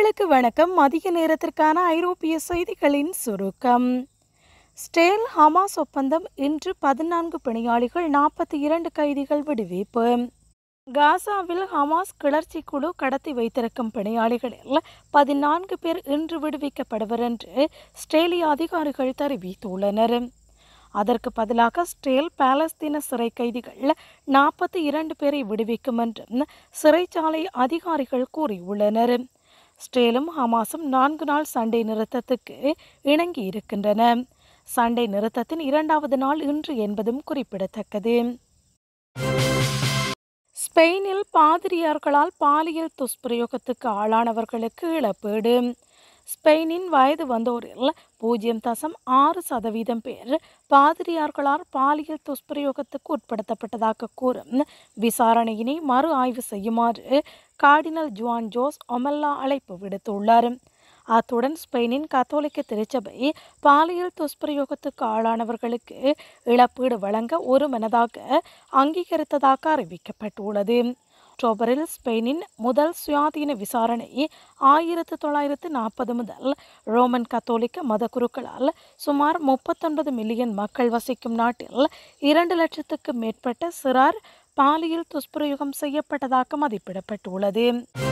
உறவுகளுக்கு வணக்கம் மதிய நேரத்திற்கான ஐரோப்பிய செய்திகளின் சுருக்கம் ஸ்டேல் ஹமாஸ் ஒப்பந்தம் இன்று பதினான்கு பணியாளிகள் நாற்பத்தி இரண்டு கைதிகள் விடுவிப்பு காசாவில் ஹமாஸ் கிளர்ச்சி குழு கடத்தி வைத்திருக்கும் பணியாளிகளில் பதினான்கு பேர் இன்று விடுவிக்கப்படுவர் என்று ஸ்டேலிய அதிகாரிகள் தெரிவித்துள்ளனர் அதற்கு பதிலாக ஸ்டேல் பாலஸ்தீன சிறை கைதிகள் நாற்பத்தி இரண்டு பேரை விடுவிக்கும் என்றும் சிறைச்சாலை அதிகாரிகள் கூறியுள்ளனர் ஸ்டேலும் ஹமாஸும் நான்கு நாள் சண்டை நிறுத்தத்துக்கு இணங்கி இருக்கின்றன சண்டை நிறுத்தத்தின் இரண்டாவது நாள் இன்று என்பதும் குறிப்பிடத்தக்கது ஸ்பெயினில் பாதிரியார்களால் பாலியல் துஷ்பிரயோகத்துக்கு ஆளானவர்களுக்கு இழப்பீடு ஸ்பெயினின் வயது வந்தோரில் பூஜ்ஜியம் தசம் ஆறு சதவீதம் பேர் பாதிரியார்களால் பாலியல் துஷ்பிரயோகத்துக்கு உட்படுத்தப்பட்டதாக கூறும் விசாரணையினை மறு ஆய்வு செய்யுமாறு கார்டினல் ஜுவான் ஜோஸ் ஒமெல்லா அழைப்பு விடுத்துள்ளார் அத்துடன் ஸ்பெயினின் கத்தோலிக்க திருச்சபை பாலியல் துஷ்பிரயோகத்துக்கு ஆளானவர்களுக்கு இழப்பீடு வழங்க ஒரு மனதாக அங்கீகரித்ததாக அறிவிக்கப்பட்டுள்ளது அக்டோபரில் ஸ்பெயினின் முதல் சுயாதீன விசாரணை ஆயிரத்து தொள்ளாயிரத்து நாற்பது முதல் ரோமன் கத்தோலிக்க மதகுருக்களால் சுமார் முப்பத்தொன்பது மில்லியன் மக்கள் வசிக்கும் நாட்டில் இரண்டு லட்சத்துக்கு மேற்பட்ட சிறார் பாலியல் துஷ்பிரயோகம் செய்யப்பட்டதாக மதிப்பிடப்பட்டுள்ளது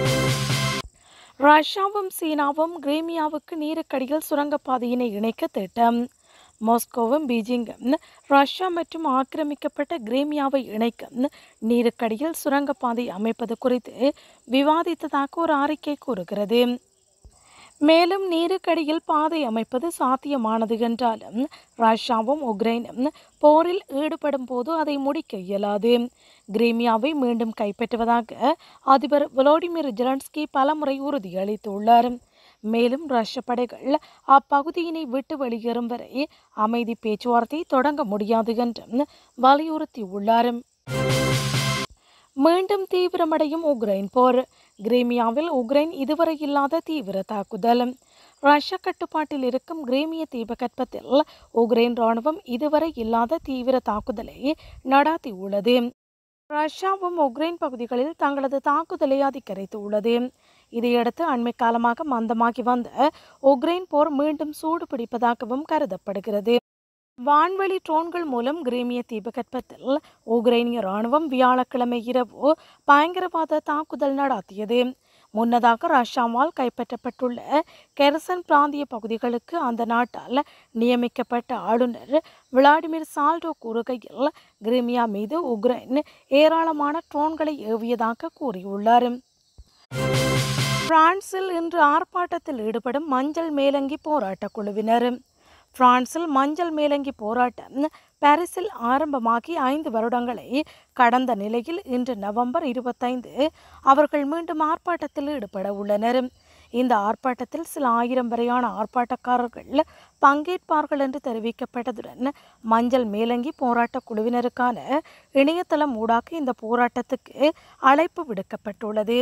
ரஷ்யாவும் சீனாவும் கிரீமியாவுக்கு நீருக்கடியில் சுரங்கப்பாதையினை இணைக்க திட்டம் மாஸ்கோவும் பீஜிங்கும் ரஷ்யா மற்றும் ஆக்கிரமிக்கப்பட்ட கிரீமியாவை இணைக்கும் நீருக்கடியில் சுரங்கப்பாதை அமைப்பது குறித்து விவாதித்ததாக ஒரு அறிக்கை கூறுகிறது மேலும் நீருக்கடியில் பாதை அமைப்பது சாத்தியமானது என்றாலும் ரஷ்யாவும் உக்ரைனும் போரில் ஈடுபடும் போது அதை முடிக்க இயலாது கிரீமியாவை மீண்டும் கைப்பற்றுவதாக அதிபர் விளாடிமிர் ஜெலன்ஸ்கி பலமுறை உறுதியளித்துள்ளார் மேலும் ரஷ்ய படைகள் அப்பகுதியினை விட்டு வெளியேறும் வரை அமைதி பேச்சுவார்த்தை தொடங்க முடியாது என்றும் வலியுறுத்தியுள்ளார் மீண்டும் தீவிரமடையும் உக்ரைன் போர் கிரீமியாவில் உக்ரைன் இதுவரை இல்லாத தீவிர தாக்குதல் ரஷ்ய கட்டுப்பாட்டில் இருக்கும் கிரீமிய தீபகற்பத்தில் உக்ரைன் ராணுவம் இதுவரை இல்லாத தீவிர தாக்குதலை நடாத்தியுள்ளது ரஷ்யாவும் உக்ரைன் பகுதிகளில் தங்களது தாக்குதலை அதிகரித்துள்ளது இதையடுத்து அண்மை காலமாக மந்தமாகி வந்த உக்ரைன் போர் மீண்டும் சூடு பிடிப்பதாகவும் கருதப்படுகிறது வான்வெளி ட்ரோன்கள் மூலம் கிரீமிய தீபகற்பத்தில் உக்ரைனிய ராணுவம் வியாழக்கிழமை இரவு பயங்கரவாத தாக்குதல் நடாத்தியது முன்னதாக ரஷ்யாவால் கைப்பற்றப்பட்டுள்ள கெர்சன் பிராந்திய பகுதிகளுக்கு அந்த நாட்டால் நியமிக்கப்பட்ட ஆளுநர் விளாடிமிர் சால்டோ கூறுகையில் கிரிமியா மீது உக்ரைன் ஏராளமான ட்ரோன்களை ஏவியதாக கூறியுள்ளார் பிரான்சில் இன்று ஆர்ப்பாட்டத்தில் ஈடுபடும் மஞ்சள் மேலங்கி போராட்ட குழுவினர் பிரான்சில் மஞ்சள் மேலங்கி போராட்டம் பாரிஸில் ஆரம்பமாகி ஐந்து வருடங்களை கடந்த நிலையில் இன்று நவம்பர் இருபத்தைந்து அவர்கள் மீண்டும் ஆர்ப்பாட்டத்தில் ஈடுபட உள்ளனர் இந்த ஆர்ப்பாட்டத்தில் சில ஆயிரம் வரையான ஆர்ப்பாட்டக்காரர்கள் பங்கேற்பார்கள் என்று தெரிவிக்கப்பட்டதுடன் மஞ்சள் மேலங்கி போராட்ட குழுவினருக்கான இணையதளம் ஊடாக இந்த போராட்டத்துக்கு அழைப்பு விடுக்கப்பட்டுள்ளது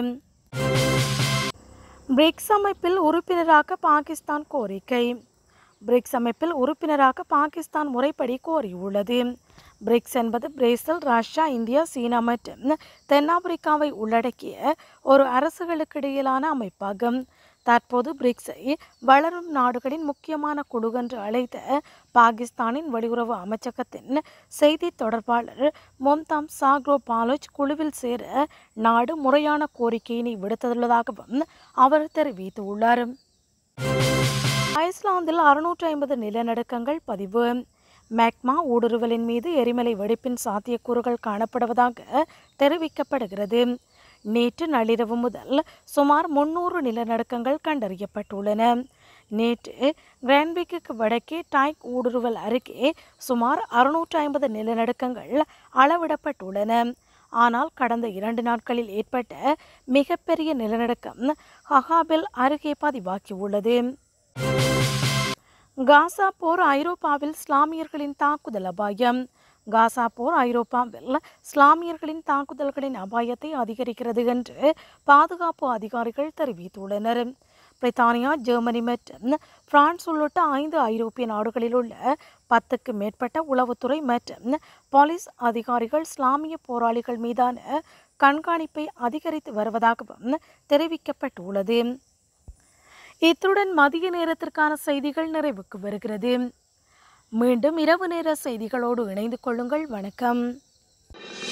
பிரிக்ஸ் அமைப்பில் உறுப்பினராக பாகிஸ்தான் கோரிக்கை பிரிக்ஸ் அமைப்பில் உறுப்பினராக பாகிஸ்தான் முறைப்படி கோரியுள்ளது பிரிக்ஸ் என்பது பிரேசில் ரஷ்யா இந்தியா சீனா மற்றும் தென்னாப்பிரிக்காவை உள்ளடக்கிய ஒரு அரசுகளுக்கிடையிலான அமைப்பாகும் தற்போது பிரிக்ஸை வளரும் நாடுகளின் முக்கியமான குழு என்று அழைத்த பாகிஸ்தானின் வெளியுறவு அமைச்சகத்தின் செய்தி தொடர்பாளர் மொம்தாம் சாக்ரோ பாலோச் குழுவில் சேர நாடு முறையான கோரிக்கையினை விடுத்துள்ளதாகவும் அவர் தெரிவித்துள்ளார் ஐஸ்லாந்தில் அறுநூற்றி ஐம்பது நிலநடுக்கங்கள் பதிவு மேக்மா ஊடுருவலின் மீது எரிமலை வெடிப்பின் சாத்தியக்கூறுகள் காணப்படுவதாக தெரிவிக்கப்படுகிறது நேற்று நள்ளிரவு முதல் சுமார் முன்னூறு நிலநடுக்கங்கள் கண்டறியப்பட்டுள்ளன நேற்று கிரான்பிக்கு வடக்கே டைக் ஊடுருவல் அருகே சுமார் அறுநூற்றி ஐம்பது நிலநடுக்கங்கள் அளவிடப்பட்டுள்ளன ஆனால் கடந்த இரண்டு நாட்களில் ஏற்பட்ட மிகப்பெரிய நிலநடுக்கம் ஹஹாபில் அருகே பதிவாகியுள்ளது காசா போர் ஐரோப்பாவில் இஸ்லாமியர்களின் தாக்குதல் அபாயம் காசா போர் ஐரோப்பாவில் இஸ்லாமியர்களின் தாக்குதல்களின் அபாயத்தை அதிகரிக்கிறது என்று பாதுகாப்பு அதிகாரிகள் தெரிவித்துள்ளனர் பிரித்தானியா ஜெர்மனி மற்றும் பிரான்ஸ் உள்ளிட்ட ஐந்து ஐரோப்பிய நாடுகளில் உள்ள பத்துக்கு மேற்பட்ட உளவுத்துறை மற்றும் போலீஸ் அதிகாரிகள் இஸ்லாமிய போராளிகள் மீதான கண்காணிப்பை அதிகரித்து வருவதாகவும் தெரிவிக்கப்பட்டுள்ளது இத்துடன் மதிய நேரத்திற்கான செய்திகள் நிறைவுக்கு வருகிறது மீண்டும் இரவு நேர செய்திகளோடு இணைந்து கொள்ளுங்கள் வணக்கம்